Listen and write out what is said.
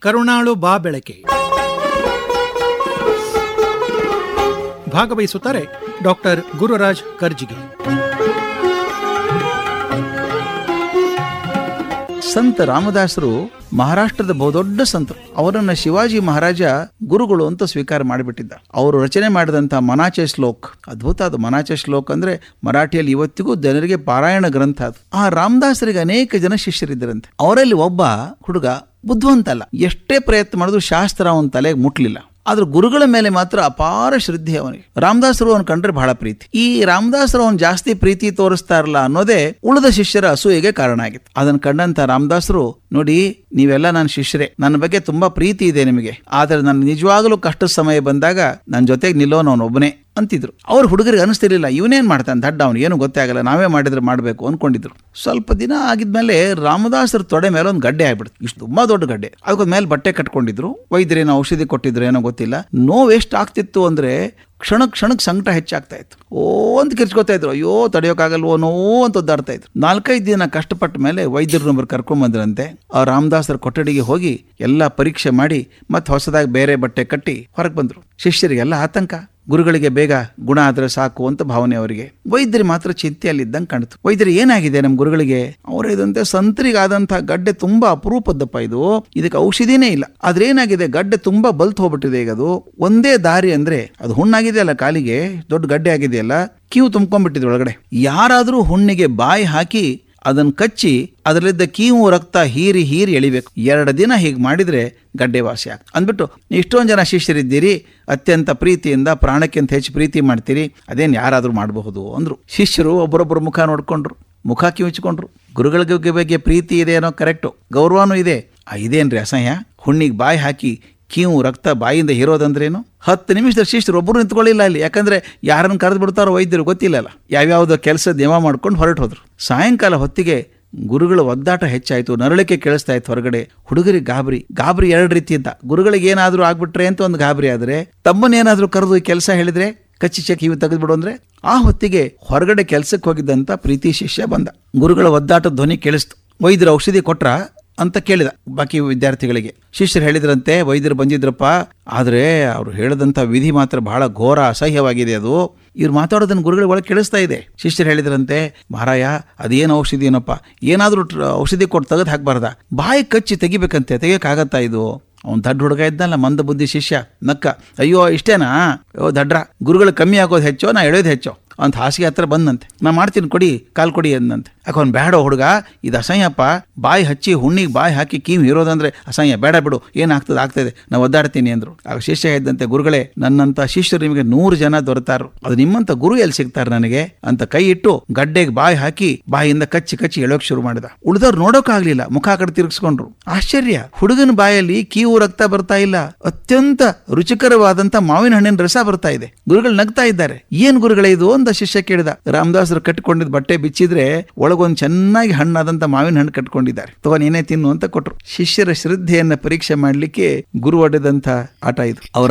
ಕರುಣಾಳು ಬಾ ಬೆಳಕೆ ಭಾಗವಹಿಸುತ್ತಾರೆ ಡಾಕ್ಟರ್ ಗುರುರಾಜ್ ಕರ್ಜಿಗೆ ಸಂತ ರಾಮದಾಸರು ಮಹಾರಾಷ್ಟ್ರದ ಬಹುದೊಡ್ಡ ಸಂತರು ಅವರನ್ನ ಶಿವಾಜಿ ಮಹಾರಾಜ ಗುರುಗಳು ಅಂತ ಸ್ವೀಕಾರ ಮಾಡಿಬಿಟ್ಟಿದ್ದ ಅವರು ರಚನೆ ಮಾಡಿದಂಥ ಮನಾಚೆ ಶ್ಲೋಕ್ ಅದ್ಭುತ ಅದು ಮನಾಚೆ ಶ್ಲೋಕ್ ಅಂದ್ರೆ ಮರಾಠಿಯಲ್ಲಿ ಇವತ್ತಿಗೂ ಜನರಿಗೆ ಪಾರಾಯಣ ಗ್ರಂಥ ಅದು ಆ ರಾಮದಾಸರಿಗೆ ಅನೇಕ ಜನ ಶಿಷ್ಯರಿದ್ದರಂತೆ ಅವರಲ್ಲಿ ಒಬ್ಬ ಹುಡುಗ ಬುದ್ಧಿವಂತ ಅಲ್ಲ ಎಷ್ಟೇ ಪ್ರಯತ್ನ ಮಾಡಿದ್ರು ಶಾಸ್ತ್ರ ಅವನ ತಲೆಗೆ ಮುಟ್ಲಿಲ್ಲ ಆದ್ರೆ ಗುರುಗಳ ಮೇಲೆ ಮಾತ್ರ ಅಪಾರ ಶ್ರದ್ಧೆ ಅವನಿಗೆ ರಾಮದಾಸರು ಅವನ್ ಕಂಡ್ರೆ ಬಹಳ ಪ್ರೀತಿ ಈ ರಾಮದಾಸರು ಅವನ್ ಜಾಸ್ತಿ ಪ್ರೀತಿ ತೋರಿಸ್ತಾ ಇರಲ್ಲ ಅನ್ನೋದೇ ಉಳಿದ ಶಿಷ್ಯರ ಅಸೂಯೆಗೆ ಕಾರಣ ಆಗಿತ್ತು ಅದನ್ನ ಕಂಡಂತ ರಾಮದಾಸರು ನೋಡಿ ನೀವೆಲ್ಲ ನನ್ನ ಶಿಷ್ಯರೇ ನನ್ನ ಬಗ್ಗೆ ತುಂಬಾ ಪ್ರೀತಿ ಇದೆ ನಿಮಗೆ ಆದ್ರೆ ನನ್ನ ನಿಜವಾಗಲೂ ಕಷ್ಟದ ಸಮಯ ಬಂದಾಗ ನನ್ನ ಜೊತೆಗೆ ನಿಲ್ಲೋನು ಅವನೊಬ್ಬನೇ ಅಂತಿದ್ರು ಅವ್ರ ಹುಡುಗರಿಗೆ ಅನಿಸ್ತಿರ್ಲಿಲ್ಲ ಇವನೇನ್ ಮಾಡ್ತಾನೆ ದಡ್ಡ ಅವನು ಏನು ಗೊತ್ತೇ ಆಗಲ್ಲ ನಾವೇ ಮಾಡಿದ್ರೆ ಮಾಡಬೇಕು ಅನ್ಕೊಂಡಿದ್ರು ಸ್ವಲ್ಪ ದಿನ ಆಗಿದ್ಮೇಲೆ ರಾಮದಾಸರ ತೊಡೆ ಮೇಲೆ ಒಂದು ಗಡ್ಡೆ ಆಗ್ಬಿಡ್ತು ಇಷ್ಟು ತುಂಬಾ ದೊಡ್ಡ ಗಡ್ಡೆ ಅದಕ್ಕೊಂದ್ ಮೇಲೆ ಬಟ್ಟೆ ಕಟ್ಕೊಂಡಿದ್ರು ವೈದ್ಯರೇನೋ ಔಷಧಿ ಕೊಟ್ಟಿದ್ರು ಏನೋ ಗೊತ್ತಿಲ್ಲ ನೋವು ಎಷ್ಟು ಆಗ್ತಿತ್ತು ಅಂದ್ರೆ ಕ್ಷಣ ಕ್ಷಣಕ್ಕೆ ಸಂಕಟ ಹೆಚ್ಚಾಗ್ತಾ ಇತ್ತು ಓ ಅಂತ ಕಿರ್ಚ್ಕೊತಾ ಇದ್ರು ಅಯ್ಯೋ ತಡೆಯೋಕ್ಕಾಗಲ್ವೋ ನೋವು ಅಂತ ಒದ್ದಾಡ್ತಾ ಇದ್ರು ನಾಲ್ಕೈದು ದಿನ ಕಷ್ಟಪಟ್ಟ ಮೇಲೆ ವೈದ್ಯರು ನಂಬರ್ ಕರ್ಕೊಂಬಂದ್ರಂತೆ ಆ ರಾಮದಾಸರ ಕೊಠಡಿಗೆ ಹೋಗಿ ಎಲ್ಲ ಪರೀಕ್ಷೆ ಮಾಡಿ ಮತ್ತೆ ಹೊಸದಾಗಿ ಬೇರೆ ಬಟ್ಟೆ ಕಟ್ಟಿ ಹೊರಗೆ ಬಂದ್ರು ಶಿಷ್ಯರಿಗೆಲ್ಲ ಆತಂಕ ಗುರುಗಳಿಗೆ ಬೇಗ ಗುಣ ಆದ್ರೆ ಸಾಕು ಅಂತ ಭಾವನೆ ಅವರಿಗೆ ವೈದ್ಯರು ಮಾತ್ರ ಚಿಂತೆಯಲ್ಲಿದ್ದಂಗೆ ಕಾಣಿತು ವೈದ್ಯರು ಏನಾಗಿದೆ ನಮ್ಮ ಗುರುಗಳಿಗೆ ಅವ್ರ ಇದಂತೆ ಸಂತರಿಗಾದಂತಹ ಗಡ್ಡೆ ತುಂಬಾ ಅಪರೂಪದ್ದಪ್ಪ ಇದು ಇದಕ್ಕೆ ಔಷಧಿನೇ ಇಲ್ಲ ಆದ್ರೆ ಏನಾಗಿದೆ ಗಡ್ಡೆ ತುಂಬಾ ಬಲ್ತ್ ಹೋಗ್ಬಿಟ್ಟಿದೆ ಈಗ ಅದು ಒಂದೇ ದಾರಿ ಅಂದ್ರೆ ಅದು ಹುಣ್ಣಾಗಿದೆಯಲ್ಲ ಕಾಲಿಗೆ ದೊಡ್ಡ ಗಡ್ಡೆ ಆಗಿದೆಯಲ್ಲ ಕಿವು ತುಂಬ್ಕೊಂಡ್ಬಿಟ್ಟಿದೆ ಒಳಗಡೆ ಯಾರಾದ್ರೂ ಹುಣ್ಣಿಗೆ ಬಾಯಿ ಹಾಕಿ ಅದನ್ನ ಕಚ್ಚಿ ಅದರಲ್ಲಿದ್ದ ಕೀವು ರಕ್ತ ಹೀರಿ ಹೀರಿ ಎಳಿಬೇಕು ಎರಡು ದಿನ ಹೀಗೆ ಮಾಡಿದ್ರೆ ಗಡ್ಡೆ ವಾಸಿ ಆಗ ಅಂದ್ಬಿಟ್ಟು ಇಷ್ಟೊಂದು ಜನ ಶಿಷ್ಯರಿದ್ದೀರಿ ಅತ್ಯಂತ ಪ್ರೀತಿಯಿಂದ ಪ್ರಾಣಕ್ಕಿಂತ ಹೆಚ್ಚು ಪ್ರೀತಿ ಮಾಡ್ತೀರಿ ಅದೇನು ಯಾರಾದರೂ ಮಾಡಬಹುದು ಅಂದ್ರು ಶಿಷ್ಯರು ಒಬ್ಬರೊಬ್ಬರು ಮುಖ ನೋಡ್ಕೊಂಡ್ರು ಮುಖ ಕಿವಿಚ್ಕೊಂಡ್ರು ಗುರುಗಳ ಬಗ್ಗೆ ಪ್ರೀತಿ ಇದೆ ಅನ್ನೋ ಕರೆಕ್ಟು ಗೌರವನೂ ಇದೆ ಆ, ಇದೇನ್ರಿ ಅಸಹ್ಯ ಹುಣ್ಣಿಗೆ ಬಾಯಿ ಹಾಕಿ ಕೀವು ರಕ್ತ ಬಾಯಿಂದ ಹೀರೋದಂದ್ರೇನು ಹತ್ತು ನಿಮಿಷದ ಶಿಷ್ಯರು ಒಬ್ಬರು ನಿಂತ್ಕೊಳ್ಳಿಲ್ಲ ಅಲ್ಲಿ ಯಾಕಂದ್ರೆ ಯಾರನ್ನು ಕರೆದು ಬಿಡ್ತಾರೋ ವೈದ್ಯರು ಗೊತ್ತಿಲ್ಲಲ್ಲ ಯಾವ್ಯಾವುದೋ ಕೆಲಸದ ನೇಮ ಮಾಡ್ಕೊಂಡು ಹೊರಟು ಹೋದ್ರು ಸಾಯಂಕಾಲ ಹೊತ್ತಿಗೆ ಗುರುಗಳ ಒದ್ದಾಟ ಹೆಚ್ಚಾಯ್ತು ನರಳಿಕೆ ಕೇಳಿಸ್ತಾ ಇತ್ತು ಹೊರಗಡೆ ಹುಡುಗರಿಗೆ ಗಾಬರಿ ಗಾಬರಿ ಎರಡು ರೀತಿಯಿಂದ ಗುರುಗಳಿಗೆ ಏನಾದರೂ ಆಗ್ಬಿಟ್ರೆ ಅಂತ ಒಂದು ಗಾಬರಿ ಆದ್ರೆ ತಮ್ಮನ್ನೇನಾದ್ರೂ ಕರೆದು ಈ ಕೆಲಸ ಹೇಳಿದ್ರೆ ಕಚ್ಚಿ ಚೆಕ್ ಇವು ತೆಗೆದ್ಬಿಡು ಅಂದ್ರೆ ಆ ಹೊತ್ತಿಗೆ ಹೊರಗಡೆ ಕೆಲಸಕ್ಕೆ ಹೋಗಿದ್ದಂತ ಪ್ರೀತಿ ಶಿಷ್ಯ ಬಂದ ಗುರುಗಳ ಒದ್ದಾಟ ಧ್ವನಿ ಕೇಳಿಸ್ತು ವೈದ್ಯರು ಔಷಧಿ ಕೊಟ್ರ ಅಂತ ಕೇಳಿದ ಬಾಕಿ ವಿದ್ಯಾರ್ಥಿಗಳಿಗೆ ಶಿಷ್ಯರು ಹೇಳಿದ್ರಂತೆ ವೈದ್ಯರು ಬಂದಿದ್ರಪ್ಪ ಆದ್ರೆ ಅವ್ರು ಹೇಳಿದಂತ ವಿಧಿ ಮಾತ್ರ ಬಹಳ ಘೋರ ಅಸಹ್ಯವಾಗಿದೆ ಅದು ಇವ್ರು ಮಾತಾಡೋದನ್ನ ಗುರುಗಳ ಒಳಗೆ ಕೇಳಿಸ್ತಾ ಇದೆ ಶಿಷ್ಯರು ಹೇಳಿದ್ರಂತೆ ಮಹಾರಾಯ ಅದೇನು ಔಷಧಿ ಏನಪ್ಪ ಏನಾದ್ರೂ ಟ್ರ- ಔಷಧಿ ಕೊಟ್ಟು ತೆಗೆದು ಹಾಕ್ಬಾರ್ದ ಬಾಯಿ ಕಚ್ಚಿ ತೆಗಿಬೇಕಂತೆ ತೆಗಿಯಕ್ಕಾಗತ್ತಾ ಇದು ಅವ್ನು ದಡ್ಡ ಹುಡುಗ ಇದ್ದಲ್ಲ ಮಂದ ಬುದ್ಧಿ ಶಿಷ್ಯ ನಕ್ಕ ಅಯ್ಯೋ ಇಷ್ಟೇನಾ ಅಯ್ಯೋ ದಡ್ರ ಗುರುಗಳು ಕಮ್ಮಿ ಆಗೋದು ಹೆಚ್ಚೋ ನಾ ಎಳೆಯೋದು ಹೆಚ್ಚೋ ಅಂತ ಹಾಸಿಗೆ ಹತ್ರ ಬಂದಂತೆ ನಾ ಮಾಡ್ತೀನಿ ಕೊಡಿ ಕಾಲ್ ಕೊಡಿ ಅಂದಂತೆ ಯಾಕೆ ಅವ್ನು ಬೇಡ ಹುಡುಗ ಇದು ಅಸಹ್ಯಪ್ಪ ಬಾಯಿ ಹಚ್ಚಿ ಹುಣ್ಣಿಗೆ ಬಾಯಿ ಹಾಕಿ ಕೀವು ಇರೋದಂದ್ರೆ ಅಸಹ್ಯ ಬೇಡ ಬಿಡು ಏನಾಗ್ತದೆ ಆಗ್ತದೆ ನಾ ಒದ್ದಾಡ್ತೀನಿ ಅಂದ್ರು ಆಗ ಶಿಷ್ಯ ಇದ್ದಂತೆ ಗುರುಗಳೇ ನನ್ನಂತ ಶಿಷ್ಯರು ನಿಮಗೆ ನೂರು ಜನ ದೊರೆತಾರು ಅದು ನಿಮ್ಮಂತ ಗುರು ಎಲ್ಲಿ ಸಿಗ್ತಾರೆ ನನಗೆ ಅಂತ ಕೈ ಇಟ್ಟು ಗಡ್ಡೆಗೆ ಬಾಯಿ ಹಾಕಿ ಬಾಯಿಯಿಂದ ಕಚ್ಚಿ ಕಚ್ಚಿ ಎಳೋಕ್ ಶುರು ಮಾಡಿದ ಉಳಿದವ್ರು ನೋಡೋಕ್ಕಾಗ್ಲಿಲ್ಲ ಮುಖ ಆ ಕಡೆ ತಿರುಗಿಸ್ಕೊಂಡ್ರು ಆಶ್ಚರ್ಯ ಹುಡುಗನ ಬಾಯಲ್ಲಿ ಕೀವು ರಕ್ತ ಬರ್ತಾ ಇಲ್ಲ ಅತ್ಯಂತ ರುಚಿಕರವಾದಂತ ಮಾವಿನ ಹಣ್ಣಿನ ರಸ ಬರ್ತಾ ಇದೆ ಗುರುಗಳು ನಗ್ತಾ ಇದ್ದಾರೆ ಏನ್ ಗುರುಗಳೇ ಇದು ಅಂತ ಶಿಷ್ಯ ಕೇಳಿದ ರಾಮದಾಸರು ಕಟ್ಟಿಕೊಂಡಿದ್ದ ಬಟ್ಟೆ ಬಿಚ್ಚಿದ್ರೆ ಒಳಗೊಂದು ಚೆನ್ನಾಗಿ ಹಣ್ಣಾದಂತ ಮಾವಿನ ಹಣ್ಣು ಕಟ್ಕೊಂಡಿದ್ದಾರೆ ತಗೋ ನೀನೇ ತಿನ್ನು ಅಂತ ಕೊಟ್ರು ಶಿಷ್ಯರ ಶ್ರದ್ಧೆಯನ್ನ ಪರೀಕ್ಷೆ ಮಾಡ್ಲಿಕ್ಕೆ ಗುರು ಒಡೆದಂತ ಆಟ ಇದು ಅವರ